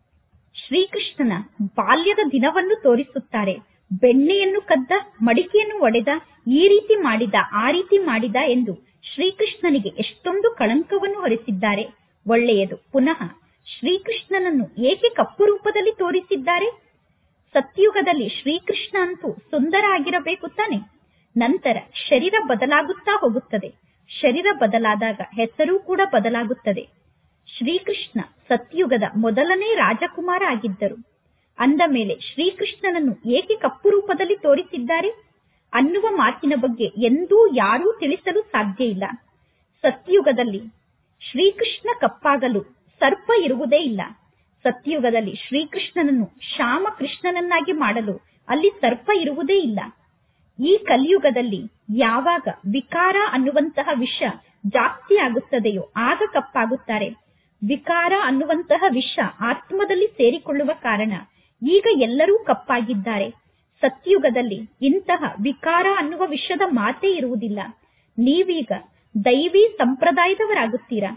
Speaker 1: ಶ್ರೀಕೃಷ್ಣನ ಬಾಲ್ಯದ ದಿನವನ್ನು ತೋರಿಸುತ್ತಾರೆ ಬೆಣ್ಣೆಯನ್ನು ಕದ್ದ ಮಡಿಕೆಯನ್ನು ಒಡೆದ ಈ ರೀತಿ ಮಾಡಿದ ಆ ರೀತಿ ಮಾಡಿದ ಎಂದು ಶ್ರೀಕೃಷ್ಣನಿಗೆ ಎಷ್ಟೊಂದು ಕಳಂಕವನ್ನು ಹೊರಿಸಿದ್ದಾರೆ ಒಳ್ಳೆಯದು ಪುನಃ ಶ್ರೀಕೃಷ್ಣನನ್ನು ಏಕೆ ಕಪ್ಪು ರೂಪದಲ್ಲಿ ತೋರಿಸಿದ್ದಾರೆ ಸತ್ಯುಗದಲ್ಲಿ ಶ್ರೀಕೃಷ್ಣ ಅಂತೂ ಸುಂದರ ಆಗಿರಬೇಕು ತಾನೆ ನಂತರ ಶರೀರ ಬದಲಾಗುತ್ತಾ ಹೋಗುತ್ತದೆ ಶರೀರ ಬದಲಾದಾಗ ಹೆಸರು ಕೂಡ ಬದಲಾಗುತ್ತದೆ ಶ್ರೀಕೃಷ್ಣ ಸತ್ಯುಗದ ಮೊದಲನೇ ರಾಜಕುಮಾರ ಆಗಿದ್ದರು ಅಂದ ಮೇಲೆ ಶ್ರೀಕೃಷ್ಣನನ್ನು ಏಕೆ ಕಪ್ಪು ರೂಪದಲ್ಲಿ ತೋರಿಸಿದ್ದಾರೆ ಅನ್ನುವ ಮಾತಿನ ಬಗ್ಗೆ ಎಂದೂ ಯಾರೂ ತಿಳಿಸಲು ಸಾಧ್ಯ ಇಲ್ಲ ಸತ್ಯುಗದಲ್ಲಿ ಶ್ರೀಕೃಷ್ಣ ಕಪ್ಪಾಗಲು ಸರ್ಪ ಇರುವುದೇ ಇಲ್ಲ ಸತ್ಯುಗದಲ್ಲಿ ಶ್ರೀಕೃಷ್ಣನನ್ನು ಶ್ಯಾಮ ಕೃಷ್ಣನನ್ನಾಗಿ ಮಾಡಲು ಅಲ್ಲಿ ಸರ್ಪ ಇರುವುದೇ ಇಲ್ಲ ಈ ಕಲಿಯುಗದಲ್ಲಿ ಯಾವಾಗ ವಿಕಾರ ಅನ್ನುವಂತಹ ವಿಷ ಜಾಸ್ತಿ ಆಗುತ್ತದೆಯೋ ಆಗ ಕಪ್ಪಾಗುತ್ತಾರೆ ವಿಕಾರ ಅನ್ನುವಂತಹ ವಿಷ ಆತ್ಮದಲ್ಲಿ ಸೇರಿಕೊಳ್ಳುವ ಕಾರಣ ಈಗ ಎಲ್ಲರೂ ಕಪ್ಪಾಗಿದ್ದಾರೆ ಸತ್ಯುಗದಲ್ಲಿ ಇಂತಹ ವಿಕಾರ ಅನ್ನುವ ವಿಷದ ಮಾತೇ ಇರುವುದಿಲ್ಲ ನೀವೀಗ ದೈವಿ ಸಂಪ್ರದಾಯದವರಾಗುತ್ತೀರಾ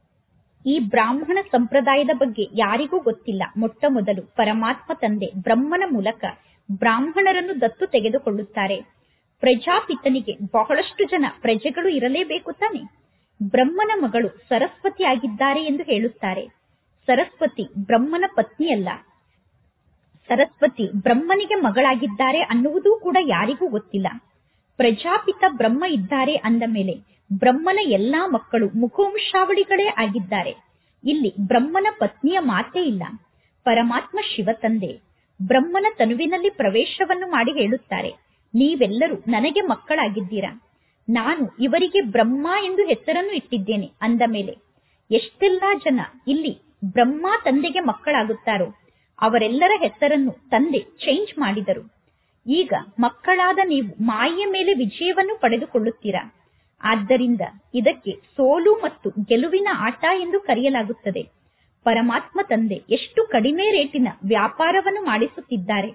Speaker 1: ಈ ಬ್ರಾಹ್ಮಣ ಸಂಪ್ರದಾಯದ ಬಗ್ಗೆ ಯಾರಿಗೂ ಗೊತ್ತಿಲ್ಲ ಮೊಟ್ಟ ಮೊದಲು ಪರಮಾತ್ಮ ತಂದೆ ಬ್ರಹ್ಮನ ಮೂಲಕ ಬ್ರಾಹ್ಮಣರನ್ನು ದತ್ತು ತೆಗೆದುಕೊಳ್ಳುತ್ತಾರೆ ಪ್ರಜಾಪಿತನಿಗೆ ಬಹಳಷ್ಟು ಜನ ಪ್ರಜೆಗಳು ಇರಲೇಬೇಕು ತಾನೆ ಬ್ರಹ್ಮನ ಮಗಳು ಸರಸ್ವತಿ ಆಗಿದ್ದಾರೆ ಎಂದು ಹೇಳುತ್ತಾರೆ ಸರಸ್ವತಿ ಬ್ರಹ್ಮನ ಪತ್ನಿಯಲ್ಲ ಸರಸ್ವತಿ ಬ್ರಹ್ಮನಿಗೆ ಮಗಳಾಗಿದ್ದಾರೆ ಅನ್ನುವುದೂ ಕೂಡ ಯಾರಿಗೂ ಗೊತ್ತಿಲ್ಲ ಪ್ರಜಾಪಿತ ಬ್ರಹ್ಮ ಇದ್ದಾರೆ ಅಂದ ಮೇಲೆ ಬ್ರಹ್ಮನ ಎಲ್ಲಾ ಮಕ್ಕಳು ಮುಖವಂಶಾವಳಿಗಳೇ ಆಗಿದ್ದಾರೆ ಇಲ್ಲಿ ಬ್ರಹ್ಮನ ಪತ್ನಿಯ ಮಾತೇ ಇಲ್ಲ ಪರಮಾತ್ಮ ಶಿವ ತಂದೆ ಬ್ರಹ್ಮನ ತನುವಿನಲ್ಲಿ ಪ್ರವೇಶವನ್ನು ಮಾಡಿ ಹೇಳುತ್ತಾರೆ ನೀವೆಲ್ಲರೂ ನನಗೆ ಮಕ್ಕಳಾಗಿದ್ದೀರಾ ನಾನು ಇವರಿಗೆ ಬ್ರಹ್ಮ ಎಂದು ಹೆಸರನ್ನು ಇಟ್ಟಿದ್ದೇನೆ ಅಂದ ಮೇಲೆ ಎಷ್ಟೆಲ್ಲಾ ಜನ ಇಲ್ಲಿ ಬ್ರಹ್ಮ ತಂದೆಗೆ ಮಕ್ಕಳಾಗುತ್ತಾರೋ ಅವರೆಲ್ಲರ ಹೆಸರನ್ನು ತಂದೆ ಚೇಂಜ್ ಮಾಡಿದರು ಈಗ ಮಕ್ಕಳಾದ ನೀವು ಮಾಯೆಯ ಮೇಲೆ ವಿಜಯವನ್ನು ಪಡೆದುಕೊಳ್ಳುತ್ತೀರಾ ಆದ್ದರಿಂದ ಇದಕ್ಕೆ ಸೋಲು ಮತ್ತು ಗೆಲುವಿನ ಆಟ ಎಂದು ಕರೆಯಲಾಗುತ್ತದೆ ಪರಮಾತ್ಮ ತಂದೆ ಎಷ್ಟು ಕಡಿಮೆ ರೇಟಿನ ವ್ಯಾಪಾರವನ್ನು ಮಾಡಿಸುತ್ತಿದ್ದಾರೆ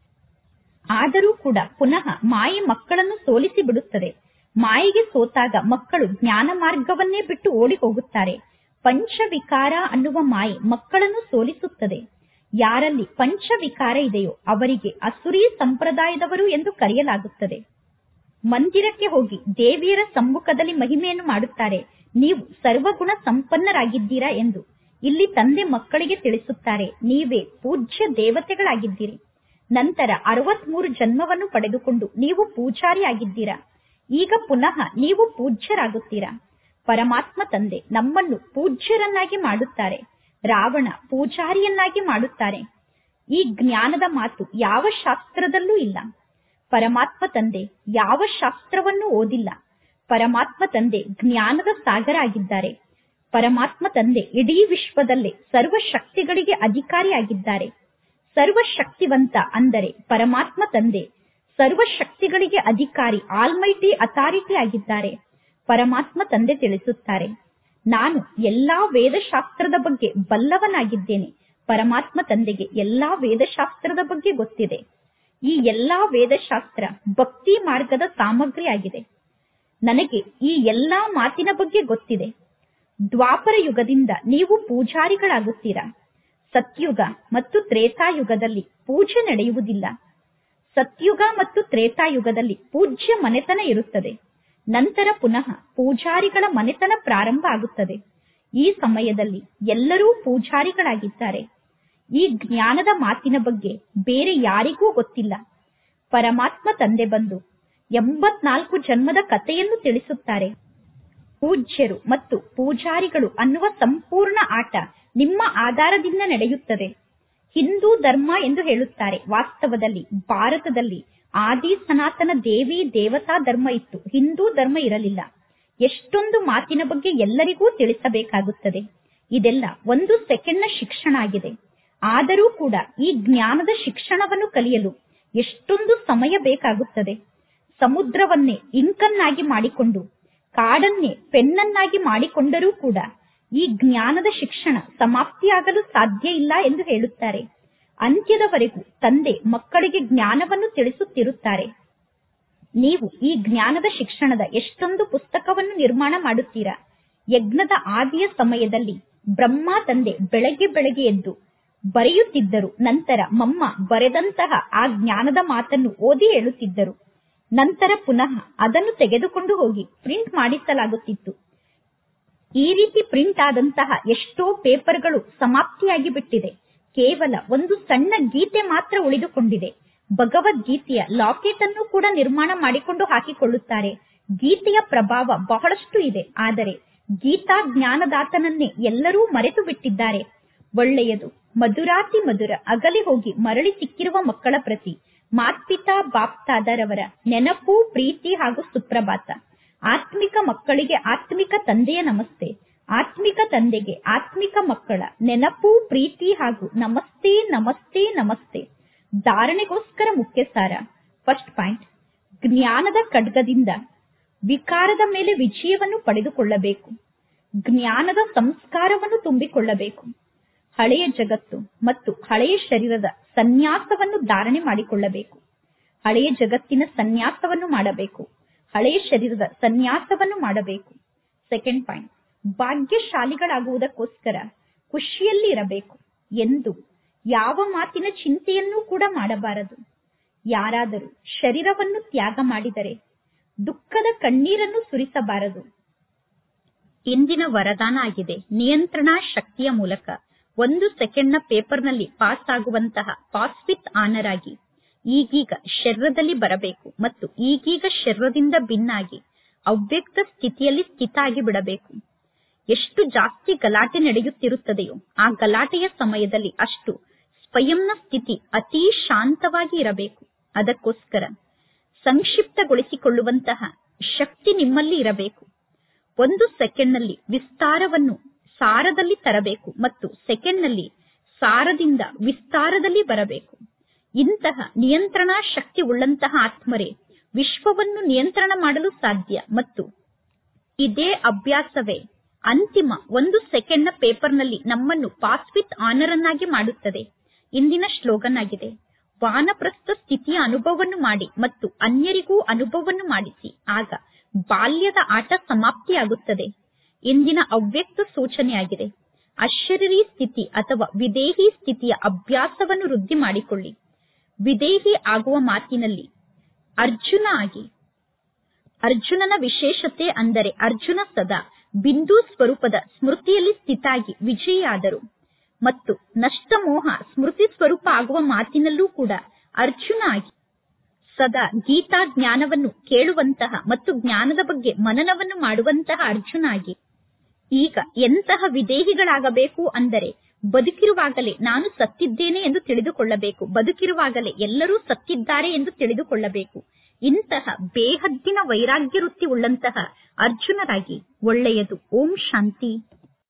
Speaker 1: ಆದರೂ ಕೂಡ ಪುನಃ ಮಾಯೆ ಮಕ್ಕಳನ್ನು ಸೋಲಿಸಿ ಬಿಡುತ್ತದೆ ಮಾಯೆಗೆ ಸೋತಾಗ ಮಕ್ಕಳು ಜ್ಞಾನ ಮಾರ್ಗವನ್ನೇ ಬಿಟ್ಟು ಓಡಿ ಹೋಗುತ್ತಾರೆ ಪಂಚವಿಕಾರ ಅನ್ನುವ ಮಾಯೆ ಮಕ್ಕಳನ್ನು ಸೋಲಿಸುತ್ತದೆ ಯಾರಲ್ಲಿ ಪಂಚವಿಕಾರ ಇದೆಯೋ ಅವರಿಗೆ ಅಸುರಿ ಸಂಪ್ರದಾಯದವರು ಎಂದು ಕರೆಯಲಾಗುತ್ತದೆ ಮಂದಿರಕ್ಕೆ ಹೋಗಿ ದೇವಿಯರ ಸಮ್ಮುಖದಲ್ಲಿ ಮಹಿಮೆಯನ್ನು ಮಾಡುತ್ತಾರೆ ನೀವು ಸರ್ವಗುಣ ಸಂಪನ್ನರಾಗಿದ್ದೀರಾ ಎಂದು ಇಲ್ಲಿ ತಂದೆ ಮಕ್ಕಳಿಗೆ ತಿಳಿಸುತ್ತಾರೆ ನೀವೇ ಪೂಜ್ಯ ದೇವತೆಗಳಾಗಿದ್ದೀರಿ ನಂತರ ಅರವತ್ಮೂರು ಜನ್ಮವನ್ನು ಪಡೆದುಕೊಂಡು ನೀವು ಪೂಜಾರಿ ಆಗಿದ್ದೀರಾ ಈಗ ಪುನಃ ನೀವು ಪೂಜ್ಯರಾಗುತ್ತೀರಾ ಪರಮಾತ್ಮ ತಂದೆ ನಮ್ಮನ್ನು ಪೂಜ್ಯರನ್ನಾಗಿ ಮಾಡುತ್ತಾರೆ ರಾವಣ ಪೂಜಾರಿಯನ್ನಾಗಿ ಮಾಡುತ್ತಾರೆ ಈ ಜ್ಞಾನದ ಮಾತು ಯಾವ ಶಾಸ್ತ್ರದಲ್ಲೂ ಇಲ್ಲ ಪರಮಾತ್ಮ ತಂದೆ ಯಾವ ಶಾಸ್ತ್ರವನ್ನು ಓದಿಲ್ಲ ಪರಮಾತ್ಮ ತಂದೆ ಜ್ಞಾನದ ಸಾಗರ ಆಗಿದ್ದಾರೆ ಪರಮಾತ್ಮ ತಂದೆ ಇಡೀ ವಿಶ್ವದಲ್ಲೇ ಸರ್ವ ಶಕ್ತಿಗಳಿಗೆ ಅಧಿಕಾರಿಯಾಗಿದ್ದಾರೆ ಸರ್ವಶಕ್ತಿವಂತ ಅಂದರೆ ಪರಮಾತ್ಮ ತಂದೆ ಸರ್ವ ಶಕ್ತಿಗಳಿಗೆ ಅಧಿಕಾರಿ ಆಲ್ಮೈಟಿ ಅಥಾರಿಟಿ ಆಗಿದ್ದಾರೆ ಪರಮಾತ್ಮ ತಂದೆ ತಿಳಿಸುತ್ತಾರೆ ನಾನು ಎಲ್ಲಾ ವೇದಶಾಸ್ತ್ರದ ಬಗ್ಗೆ ಬಲ್ಲವನಾಗಿದ್ದೇನೆ ಪರಮಾತ್ಮ ತಂದೆಗೆ ಎಲ್ಲಾ ವೇದಶಾಸ್ತ್ರದ ಬಗ್ಗೆ ಗೊತ್ತಿದೆ ಈ ಎಲ್ಲಾ ವೇದಶಾಸ್ತ್ರ ಭಕ್ತಿ ಮಾರ್ಗದ ಸಾಮಗ್ರಿಯಾಗಿದೆ ನನಗೆ ಈ ಎಲ್ಲಾ ಮಾತಿನ ಬಗ್ಗೆ ಗೊತ್ತಿದೆ ದ್ವಾಪರ ಯುಗದಿಂದ ನೀವು ಪೂಜಾರಿಗಳಾಗುತ್ತೀರಾ ಸತ್ಯುಗ ಮತ್ತು ತ್ರೇತಾಯುಗದಲ್ಲಿ ಪೂಜೆ ನಡೆಯುವುದಿಲ್ಲ ಸತ್ಯುಗ ಮತ್ತು ತ್ರೇತಾಯುಗದಲ್ಲಿ ಪೂಜ್ಯ ಮನೆತನ ಇರುತ್ತದೆ ನಂತರ ಪುನಃ ಪೂಜಾರಿಗಳ ಮನೆತನ ಪ್ರಾರಂಭ ಆಗುತ್ತದೆ ಈ ಸಮಯದಲ್ಲಿ ಎಲ್ಲರೂ ಪೂಜಾರಿಗಳಾಗಿದ್ದಾರೆ ಈ ಜ್ಞಾನದ ಮಾತಿನ ಬಗ್ಗೆ ಬೇರೆ ಯಾರಿಗೂ ಗೊತ್ತಿಲ್ಲ ಪರಮಾತ್ಮ ತಂದೆ ಬಂದು ಎಂಬತ್ನಾಲ್ಕು ಜನ್ಮದ ಕಥೆಯನ್ನು ತಿಳಿಸುತ್ತಾರೆ ಪೂಜ್ಯರು ಮತ್ತು ಪೂಜಾರಿಗಳು ಅನ್ನುವ ಸಂಪೂರ್ಣ ಆಟ ನಿಮ್ಮ ಆಧಾರದಿಂದ ನಡೆಯುತ್ತದೆ ಹಿಂದೂ ಧರ್ಮ ಎಂದು ಹೇಳುತ್ತಾರೆ ವಾಸ್ತವದಲ್ಲಿ ಭಾರತದಲ್ಲಿ ಆದಿ ಸನಾತನ ದೇವಿ ದೇವತಾ ಧರ್ಮ ಇತ್ತು ಹಿಂದೂ ಧರ್ಮ ಇರಲಿಲ್ಲ ಎಷ್ಟೊಂದು ಮಾತಿನ ಬಗ್ಗೆ ಎಲ್ಲರಿಗೂ ತಿಳಿಸಬೇಕಾಗುತ್ತದೆ ಇದೆಲ್ಲ ಒಂದು ಸೆಕೆಂಡ್ನ ಶಿಕ್ಷಣ ಆಗಿದೆ ಆದರೂ ಕೂಡ ಈ ಜ್ಞಾನದ ಶಿಕ್ಷಣವನ್ನು ಕಲಿಯಲು ಎಷ್ಟೊಂದು ಸಮಯ ಬೇಕಾಗುತ್ತದೆ ಸಮುದ್ರವನ್ನೇ ಇಂಕನ್ನಾಗಿ ಮಾಡಿಕೊಂಡು ಕಾಡನ್ನೇ ಪೆನ್ನನ್ನಾಗಿ ಮಾಡಿಕೊಂಡರೂ ಕೂಡ ಈ ಜ್ಞಾನದ ಶಿಕ್ಷಣ ಸಮಾಪ್ತಿಯಾಗಲು ಸಾಧ್ಯ ಇಲ್ಲ ಎಂದು ಹೇಳುತ್ತಾರೆ ಅಂತ್ಯದವರೆಗೂ ತಂದೆ ಮಕ್ಕಳಿಗೆ ಜ್ಞಾನವನ್ನು ತಿಳಿಸುತ್ತಿರುತ್ತಾರೆ ನೀವು ಈ ಜ್ಞಾನದ ಶಿಕ್ಷಣದ ಎಷ್ಟೊಂದು ಪುಸ್ತಕವನ್ನು ನಿರ್ಮಾಣ ಮಾಡುತ್ತೀರಾ ಯಜ್ಞದ ಆದಿಯ ಸಮಯದಲ್ಲಿ ಬ್ರಹ್ಮ ತಂದೆ ಬೆಳಗ್ಗೆ ಬೆಳಗ್ಗೆ ಎದ್ದು ಬರೆಯುತ್ತಿದ್ದರು ನಂತರ ಮಮ್ಮ ಬರೆದಂತಹ ಆ ಜ್ಞಾನದ ಮಾತನ್ನು ಓದಿ ಹೇಳುತ್ತಿದ್ದರು ನಂತರ ಪುನಃ ಅದನ್ನು ತೆಗೆದುಕೊಂಡು ಹೋಗಿ ಪ್ರಿಂಟ್ ಮಾಡಿಸಲಾಗುತ್ತಿತ್ತು ಈ ರೀತಿ ಪ್ರಿಂಟ್ ಆದಂತಹ ಎಷ್ಟೋ ಪೇಪರ್ಗಳು ಸಮಾಪ್ತಿಯಾಗಿ ಬಿಟ್ಟಿದೆ ಕೇವಲ ಒಂದು ಸಣ್ಣ ಗೀತೆ ಮಾತ್ರ ಉಳಿದುಕೊಂಡಿದೆ ಭಗವದ್ಗೀತೆಯ ಲಾಕೆಟ್ ಅನ್ನು ಕೂಡ ನಿರ್ಮಾಣ ಮಾಡಿಕೊಂಡು ಹಾಕಿಕೊಳ್ಳುತ್ತಾರೆ ಗೀತೆಯ ಪ್ರಭಾವ ಬಹಳಷ್ಟು ಇದೆ ಆದರೆ ಗೀತಾ ಜ್ಞಾನದಾತನನ್ನೇ ಎಲ್ಲರೂ ಮರೆತು ಬಿಟ್ಟಿದ್ದಾರೆ ಒಳ್ಳೆಯದು ಮಧುರಾತಿ ಮಧುರ ಅಗಲಿ ಹೋಗಿ ಮರಳಿ ಸಿಕ್ಕಿರುವ ಮಕ್ಕಳ ಪ್ರತಿ ಮಾತ್ಪಿತಾ ಬಾಪ್ತಾದರವರ ನೆನಪು ಪ್ರೀತಿ ಹಾಗೂ ಸುಪ್ರಭಾತ ಆತ್ಮಿಕ ಮಕ್ಕಳಿಗೆ ಆತ್ಮಿಕ ತಂದೆಯ ನಮಸ್ತೆ ಆತ್ಮಿಕ ತಂದೆಗೆ ಆತ್ಮಿಕ ಮಕ್ಕಳ ನೆನಪು ಪ್ರೀತಿ ಹಾಗೂ ನಮಸ್ತೆ ನಮಸ್ತೆ ನಮಸ್ತೆ ಧಾರಣೆಗೋಸ್ಕರ ಮುಖ್ಯ ಸಾರ ಫಸ್ಟ್ ಪಾಯಿಂಟ್ ಜ್ಞಾನದ ಖಡ್ಗದಿಂದ ವಿಕಾರದ ಮೇಲೆ ವಿಜಯವನ್ನು ಪಡೆದುಕೊಳ್ಳಬೇಕು ಜ್ಞಾನದ ಸಂಸ್ಕಾರವನ್ನು ತುಂಬಿಕೊಳ್ಳಬೇಕು ಹಳೆಯ ಜಗತ್ತು ಮತ್ತು ಹಳೆಯ ಶರೀರದ ಸನ್ಯಾಸವನ್ನು ಧಾರಣೆ ಮಾಡಿಕೊಳ್ಳಬೇಕು ಹಳೆಯ ಜಗತ್ತಿನ ಸನ್ಯಾಸವನ್ನು ಮಾಡಬೇಕು ಹಳೆಯ ಶರೀರದ ಸನ್ಯಾಸವನ್ನು ಮಾಡಬೇಕು ಸೆಕೆಂಡ್ ಪಾಯಿಂಟ್ ಭಾಗ್ಯಶಾಲಿಗಳಾಗುವುದಕ್ಕೋಸ್ಕರ ಖುಷಿಯಲ್ಲಿ ಇರಬೇಕು ಎಂದು ಯಾವ ಮಾತಿನ ಚಿಂತೆಯನ್ನೂ ಕೂಡ ಮಾಡಬಾರದು ಯಾರಾದರೂ ಶರೀರವನ್ನು ತ್ಯಾಗ ಮಾಡಿದರೆ ದುಃಖದ ಕಣ್ಣೀರನ್ನು ಸುರಿಸಬಾರದು ಇಂದಿನ ವರದಾನ ಆಗಿದೆ ನಿಯಂತ್ರಣಾ ಶಕ್ತಿಯ ಮೂಲಕ ಒಂದು ಸೆಕೆಂಡ್ನ ಪೇಪರ್ನಲ್ಲಿ ಪಾಸ್ ಆಗುವಂತಹ ಪಾಸ್ ವಿತ್ ಆನರ್ ಆಗಿ ಈಗೀಗ ಶರೀರದಲ್ಲಿ ಬರಬೇಕು ಮತ್ತು ಈಗೀಗ ಶರೀರದಿಂದ ಭಿನ್ನಾಗಿ ಅವ್ಯಕ್ತ ಸ್ಥಿತಿಯಲ್ಲಿ ಸ್ಥಿತ ಆಗಿ ಬಿಡಬೇಕು ಎಷ್ಟು ಜಾಸ್ತಿ ಗಲಾಟೆ ನಡೆಯುತ್ತಿರುತ್ತದೆಯೋ ಆ ಗಲಾಟೆಯ ಸಮಯದಲ್ಲಿ ಅಷ್ಟು ಸ್ವಯಂನ ಸ್ಥಿತಿ ಅತೀ ಶಾಂತವಾಗಿ ಇರಬೇಕು ಅದಕ್ಕೋಸ್ಕರ ಸಂಕ್ಷಿಪ್ತಗೊಳಿಸಿಕೊಳ್ಳುವಂತಹ ಶಕ್ತಿ ನಿಮ್ಮಲ್ಲಿ ಇರಬೇಕು ಒಂದು ಸೆಕೆಂಡ್ನಲ್ಲಿ ವಿಸ್ತಾರವನ್ನು ಸಾರದಲ್ಲಿ ತರಬೇಕು ಮತ್ತು ಸೆಕೆಂಡ್ನಲ್ಲಿ ಸಾರದಿಂದ ವಿಸ್ತಾರದಲ್ಲಿ ಬರಬೇಕು ಇಂತಹ ನಿಯಂತ್ರಣಾ ಶಕ್ತಿ ಉಳ್ಳಂತಹ ಆತ್ಮರೇ ವಿಶ್ವವನ್ನು ನಿಯಂತ್ರಣ ಮಾಡಲು ಸಾಧ್ಯ ಮತ್ತು ಇದೇ ಅಭ್ಯಾಸವೇ ಅಂತಿಮ ಒಂದು ಸೆಕೆಂಡ್ನ ಪೇಪರ್ನಲ್ಲಿ ನಮ್ಮನ್ನು ಪಾಸ್ ವಿತ್ ಆನರ್ ಅನ್ನಾಗಿ ಮಾಡುತ್ತದೆ ಇಂದಿನ ಶ್ಲೋಗನ್ ಆಗಿದೆ ವಾನಪ್ರಸ್ಥ ಸ್ಥಿತಿಯ ಅನುಭವವನ್ನು ಮಾಡಿ ಮತ್ತು ಅನ್ಯರಿಗೂ ಅನುಭವವನ್ನು ಮಾಡಿಸಿ ಆಗ ಬಾಲ್ಯದ ಆಟ ಸಮಾಪ್ತಿಯಾಗುತ್ತದೆ ಇಂದಿನ ಅವ್ಯಕ್ತ ಸೂಚನೆಯಾಗಿದೆ ಅಶರೀರಿ ಸ್ಥಿತಿ ಅಥವಾ ವಿದೇಹಿ ಸ್ಥಿತಿಯ ಅಭ್ಯಾಸವನ್ನು ವೃದ್ಧಿ ಮಾಡಿಕೊಳ್ಳಿ ವಿದೇಹಿ ಆಗುವ ಮಾತಿನಲ್ಲಿ ಅರ್ಜುನ ಆಗಿ ಅರ್ಜುನನ ವಿಶೇಷತೆ ಅಂದರೆ ಅರ್ಜುನ ಸದಾ ಬಿಂದು ಸ್ವರೂಪದ ಸ್ಮೃತಿಯಲ್ಲಿ ಸ್ಥಿತಾಗಿ ವಿಜಯಿಯಾದರು ಮತ್ತು ನಷ್ಟಮೋಹ ಸ್ಮೃತಿ ಸ್ವರೂಪ ಆಗುವ ಮಾತಿನಲ್ಲೂ ಕೂಡ ಅರ್ಜುನ ಆಗಿ ಸದಾ ಗೀತಾ ಜ್ಞಾನವನ್ನು ಕೇಳುವಂತಹ ಮತ್ತು ಜ್ಞಾನದ ಬಗ್ಗೆ ಮನನವನ್ನು ಮಾಡುವಂತಹ ಅರ್ಜುನ ಆಗಿ ಈಗ ಎಂತಹ ವಿದೇಹಿಗಳಾಗಬೇಕು ಅಂದರೆ ಬದುಕಿರುವಾಗಲೇ ನಾನು ಸತ್ತಿದ್ದೇನೆ ಎಂದು ತಿಳಿದುಕೊಳ್ಳಬೇಕು ಬದುಕಿರುವಾಗಲೇ ಎಲ್ಲರೂ ಸತ್ತಿದ್ದಾರೆ ಎಂದು ತಿಳಿದುಕೊಳ್ಳಬೇಕು ಇಂತಹ ಬೇಹದ್ದಿನ ವೈರಾಗ್ಯ ವೃತ್ತಿ ಉಳ್ಳಂತಹ ಅರ್ಜುನರಾಗಿ ಒಳ್ಳೆಯದು ಓಂ ಶಾಂತಿ